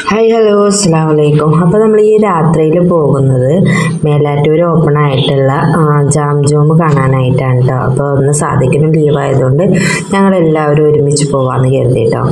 Hi hello അസ്സാം വലൈക്കും അപ്പോൾ നമ്മൾ ഈ രാത്രിയിൽ പോകുന്നത് മേലാറ്റൂർ ഓപ്പൺ ആയിട്ടുള്ള ആ, ജാം ജോം കാണാനായിട്ടാണ് കേട്ടോ അപ്പോൾ ഒന്ന് സാധിക്കുന്ന ലീവ് ആയതുകൊണ്ട് ഞങ്ങൾ എല്ലാവരും ഒരുമിച്ച് പോവാമെന്ന് കരുതി കേട്ടോ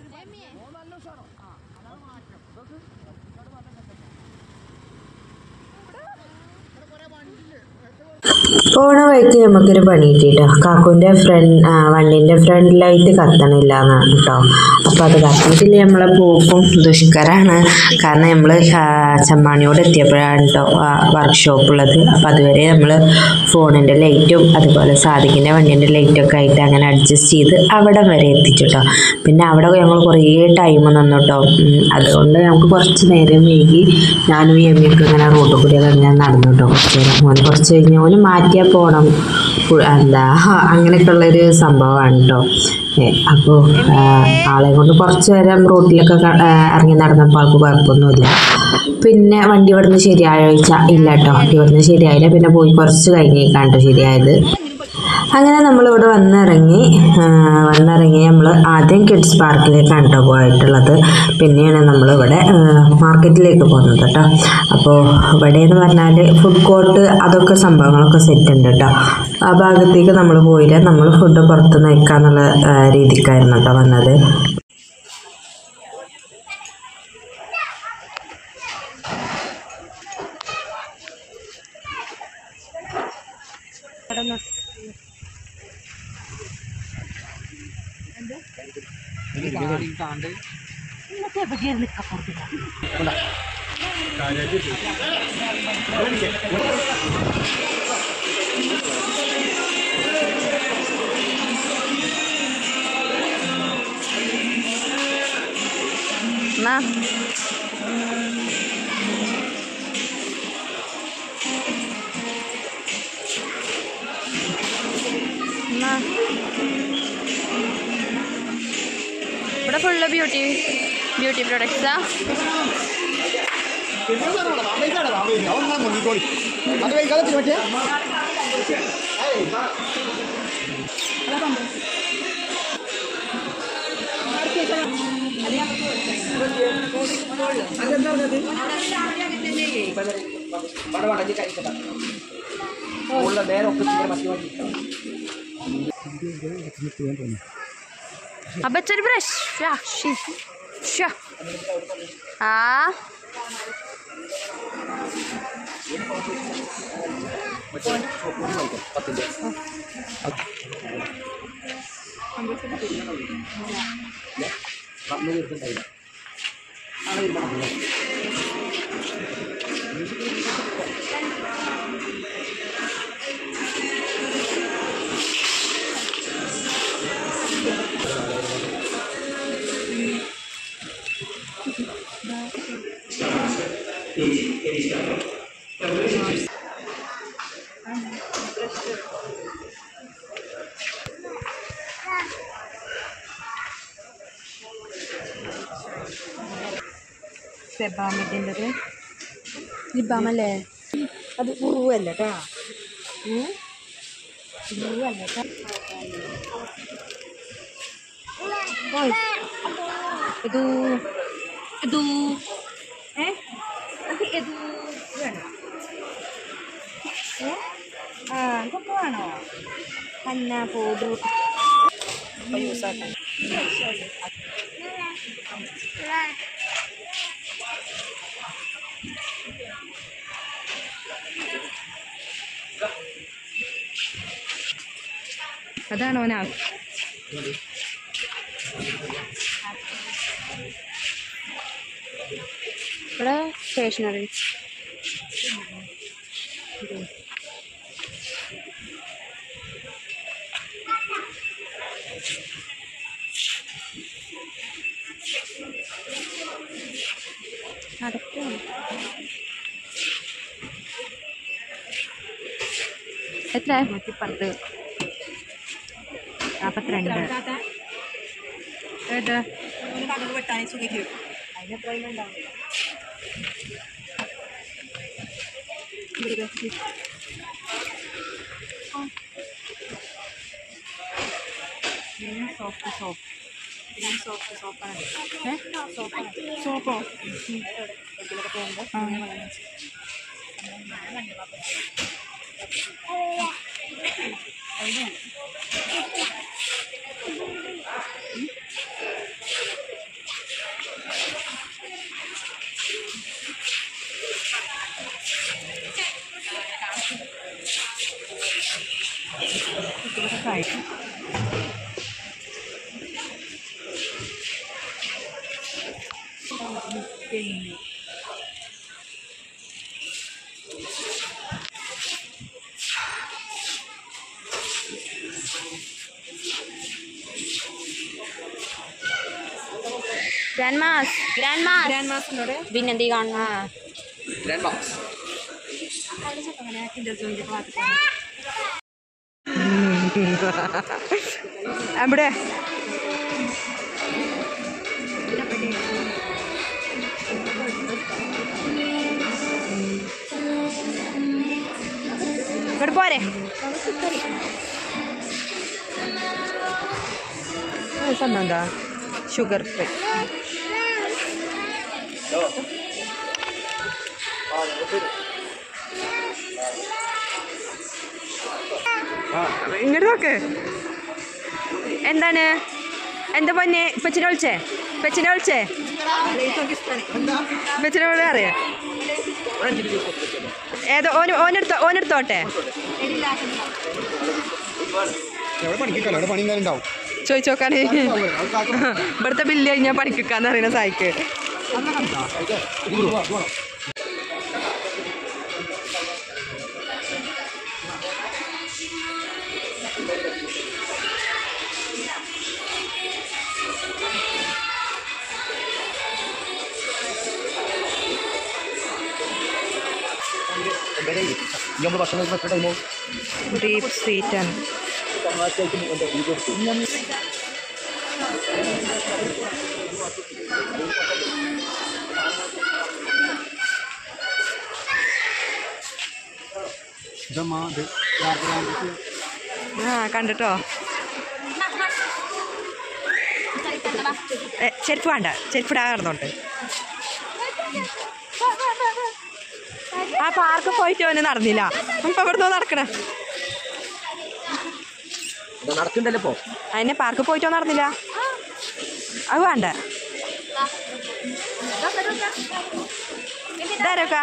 പോണ വഴിക്ക് നമുക്കൊരു പണി കിട്ടിട്ടോ കാക്കുവിൻ്റെ ഫ്രണ്ട് വണ്ടീൻ്റെ ഫ്രണ്ട് ലൈറ്റ് കത്തണില്ല എന്നാണ് കേട്ടോ അപ്പോൾ അത് കത്തിയിട്ടില്ല നമ്മളെ പോക്കും ദുഷ്കരമാണ് കാരണം നമ്മൾ ചമ്മാണിയോട് എത്തിയപ്പോഴാണ് കേട്ടോ വർക്ക്ഷോപ്പുള്ളത് അപ്പോൾ അതുവരെ നമ്മൾ ഫോണിൻ്റെ ലൈറ്റും അതുപോലെ സാധിക്കിൻ്റെ വണ്ടീൻ്റെ ലൈറ്റൊക്കെ ആയിട്ട് അങ്ങനെ അഡ്ജസ്റ്റ് ചെയ്ത് അവിടെ വരെ എത്തിച്ചു കേട്ടോ പിന്നെ അവിടെ ഞങ്ങൾ കുറേ ടൈം നിന്നു കേട്ടോ ഉം, അതുകൊണ്ട് നമുക്ക് കുറച്ച് നേരം വൈകി ഞാനും എമ്മിയൊക്കെ ഇങ്ങനെ റോഡിൽ കൂടിയൊക്കെ ഇങ്ങനെ നടന്നു കേട്ടോ കുറച്ച് നേരം മോന് കുറച്ച് കഴിഞ്ഞ് ഓന് മാറ്റിയാൽ പോകണം ഫു- എന്താ അങ്ങനെയൊക്കെ ഉള്ളൊരു സംഭവമാണ് കേട്ടോ അപ്പോൾ ആളെ കൊണ്ട് കുറച്ച് നേരം റോട്ടിലൊക്കെ ക- ആ, ഇറങ്ങി നടന്നപ്പോൾ ആൾക്ക് കുഴപ്പമൊന്നുമില്ല പിന്നെ വണ്ടി ഇവിടുന്ന് ശരിയാഴ്ച ഇല്ല കേട്ടോ ഇവിടുന്ന് ശരിയായില്ല പിന്നെ പോയി കുറച്ച് കഴിഞ്ഞേക്കാണ് ശരിയായത് അങ്ങനെ നമ്മളിവിടെ വന്നിറങ്ങി ആ, വന്നിറങ്ങി നമ്മൾ ആദ്യം കിഡ്സ് പാർക്കിലേക്കാണ് കേട്ടോ പോയിട്ടുള്ളത് പിന്നെയാണ് നമ്മളിവിടെ ആ, മാർക്കറ്റിലേക്ക് പോകുന്നത് കേട്ടോ അപ്പോൾ ഇവിടെ എന്ന് പറഞ്ഞാൽ ഫുഡ് കോർട്ട് അതൊക്കെ സംഭവങ്ങളൊക്കെ സെറ്റ് ഉണ്ട് കേട്ടോ ആ ഭാഗത്തേക്ക് നമ്മൾ പോയില്ല നമ്മൾ ഫുഡ് പുറത്ത് നിൽക്കാന്നുള്ള ആ, രീതിക്കായിരുന്നു കേട്ടോ വന്നത് എന്നാ എന്നാ ഇവിടെ ഫുള്ള് ബ്യൂട്ടി ബ്യൂട്ടി പ്രൊഡക്ട്സാ അപ്പച്ചൊരു ബ്രഷ് ഷാ ഷി ഷാ ആ സെബാമിൻ്റെത് ലിബാമല്ലേ അത് ഉറുവല്ല കേട്ടാ ഉറുവല്ല കേട്ടാ ഇത് ഇത് ഏ അത് ഇത് വേണോ ഏ ആ ഇതൊക്കെ വേണോ പന്ന പൗഡർ യൂസാക്കാൻ അതാണ് ഓൻ ആവശ്യം ഇവിടെ സ്റ്റേഷനറി അതൊക്കെ എത്ര നൂറ്റി പത്ത് നാൽപ്പത്തിരണ്ട് ഏത് സോഫ്റ്റ് സോപ്പ് സോഫ്റ്റ് സോപ്പാണ് ഏ സോപ്പാണ് സോപ്പോ ഗ്രാൻഡ് മാസ് ഗ്രാൻഡ് മാസ് ഗ്രാൻഡ് മാസ്റ്ററിനോട് പിന്നെന്തീ കാണുന്ന എവിടെ ഇങ്ങോട്ട് പോരെ സംഭവം എന്താ ഷുഗർ ഫ്രീ ഇങ്ങോട്ട് നോക്ക് എന്താണ് എന്താ പൊന്നെ ഇപ്പച്ചിനെ വിളിച്ചേ ഇപ്പച്ചിനെ വിളിച്ചേ ഇപ്പച്ചിനെ വിളി അറിയാ ഏതോ ഓന് ഓനെടുത്തോ ഓനെടുത്തോട്ടെ എവിടെ പണിക്കിട്ടല്ലോ എവിടെ പണി എന്തായാലും ഉണ്ടാവും ചോദിച്ചു നോക്കാണ് ഇവിടുത്തെ ബില്ല് കഴിഞ്ഞാൽ പണിക്കാന്ന് അറിയണ സായിക്ക് നമ്മൾ ഭക്ഷണം കഴിക്കുന്ന ടൈമോ ഡീപ്പ് സ്വീറ്റ് ആണ് ഇതമ്മാ ഇത് ആ കണ്ടിട്ടോ ഏ, ചെരുപ്പ് വേണ്ട ചെരുപ്പ് ഇടാൻ കിടന്നോണ്ട് ആ പാർക്ക് പോയിട്ട് അവന് നടന്നില്ല ഇപ്പൊ ഇവിടുന്ന് നടക്കണേ നടക്കണ്ടല്ലോ ഇപ്പോ അതിനെ പാർക്ക് പോയിട്ടോ നടന്നില്ല അത് വേണ്ട ഇതാരൊക്കെ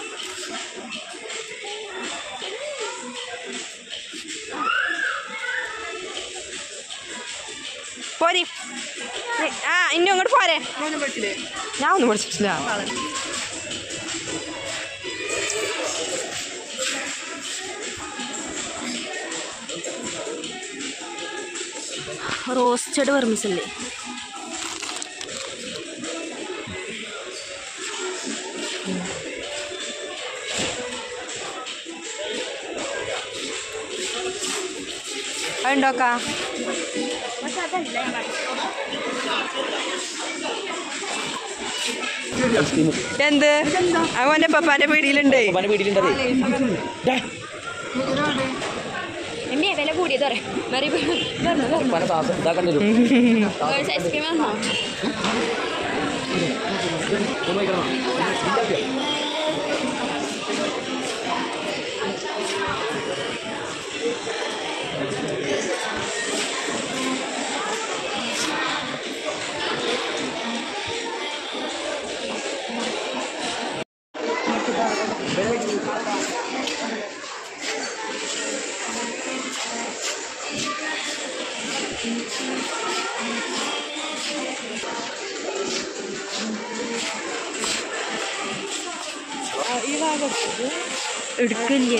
പോരി നീ- ആ ഇനി അങ്ങോട്ട് പോരെ ഞാൻ ഒന്നും പഠിച്ചിട്ടില്ല റോസ്റ്റഡ് വെർമിസല്ലേ അതുണ്ടോക്കാ എന്ത് അവന്റെ പപ്പാന്റെ പീടിയിലുണ്ട് പല വീട്ടിലുണ്ടത് എമ്മേ വില കൂടിയത് പറയാം വെറി പല സാധനം ഇതാക്കേണ്ടി വരും ഗേൾസ് ഐസ്ക്രീം ആണോ എടുക്കില്ലേ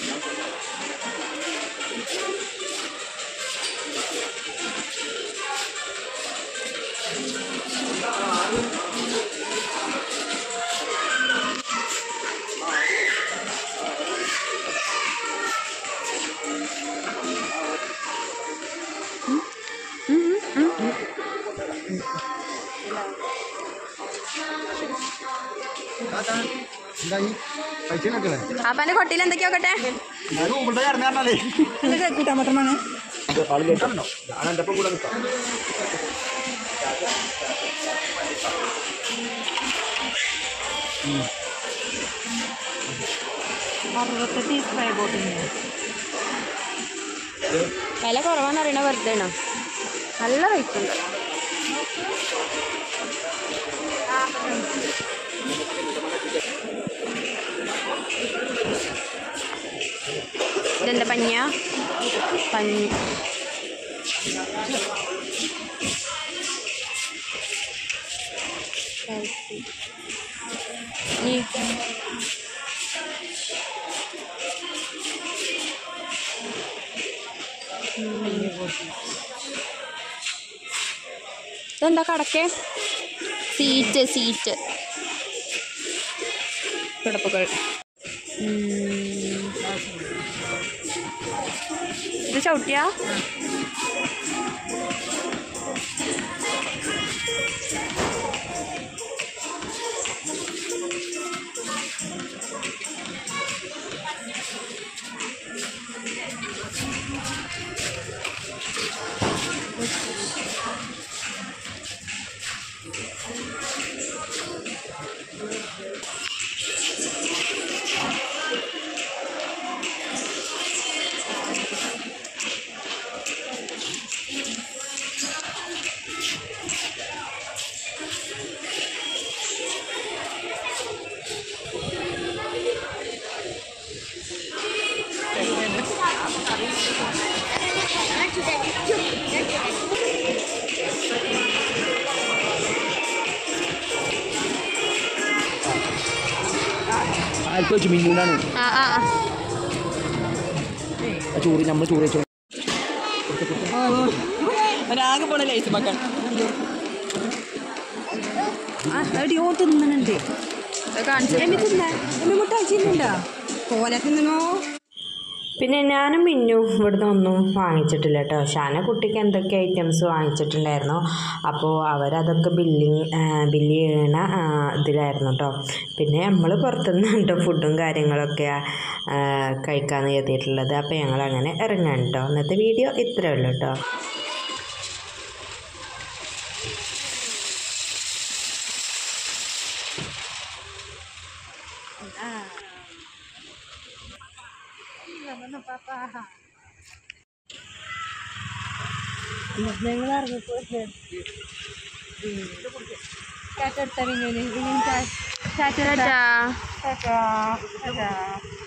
എന്തായി പൈസ കിട്ടണേ അപ്പൻ്റെ കൊട്ടിയിൽ എന്തൊക്കെയോ കട്ടെ ഞാൻ ഊബിളുടെ ചേർന്ന് പറഞ്ഞാലേ കൂട്ടാൻ മാത്രമാണ് ആള് കേട്ടോ ഞാൻ എൻ്റെ ഒപ്പം കൂടെ നിൽക്കാം അറുപത്തെട്ട് സ്പ്രേ ബോട്ടിന് വില കുറവാന്ന് അറിയണ വെറുതെ ആണോ നല്ല റേറ്റ് ഉണ്ട് ഇതെന്താ പഞ്ഞ പഞ്ഞി ഈ ഇതെന്താ കടക്കേ സീറ്റ് സീറ്റ് കിടപ്പുകൾ ഇത് ചവിട്ടിയാ ആർക്ക് വെച്ചു മിന്നൂനാണ് ആ ആ ആ. ആ ചോറ് നമ്മൾ ചോറ് വെച്ചോ ഒരാകെ പോണ ലൈസ് മക്കൾ അടിയോ തിന്നുന്നുണ്ട് ഇത് കാണിച്ചു എമ്മി തിന്ന എമ്മി മുട്ടായി ചെയ്യുന്നുണ്ടോ പോലെ തിന്നണോ പിന്നെ ഞാനും മിന്നും ഇവിടുന്ന് ഒന്നും വാങ്ങിച്ചിട്ടില്ല കേട്ടോ ഷാന കുട്ടിക്ക് എന്തൊക്കെ ഐറ്റംസ് വാങ്ങിച്ചിട്ടുണ്ടായിരുന്നു അപ്പോൾ അവരതൊക്കെ ബില്ലിങ് ബില്ല് ചെയ്യണ ആ, ഇതിലായിരുന്നു കേട്ടോ പിന്നെ നമ്മൾ പുറത്തുനിന്ന് കേട്ടോ ഫുഡും കാര്യങ്ങളൊക്കെ ആ, കഴിക്കാമെന്ന് കരുതിയിട്ടുള്ളത് അപ്പോൾ ഞങ്ങൾ അങ്ങനെ ഇറങ്ങാൻ കേട്ടോ ഇന്നത്തെ വീഡിയോ ഇത്രയേ ഉള്ളൂ കേട്ടോ ഞങ്ങൾ ഇറങ്ങിപ്പോ ചാറ്റെടുത്ത മിന്നുന് ടാറ്റാ ടാറ്റാ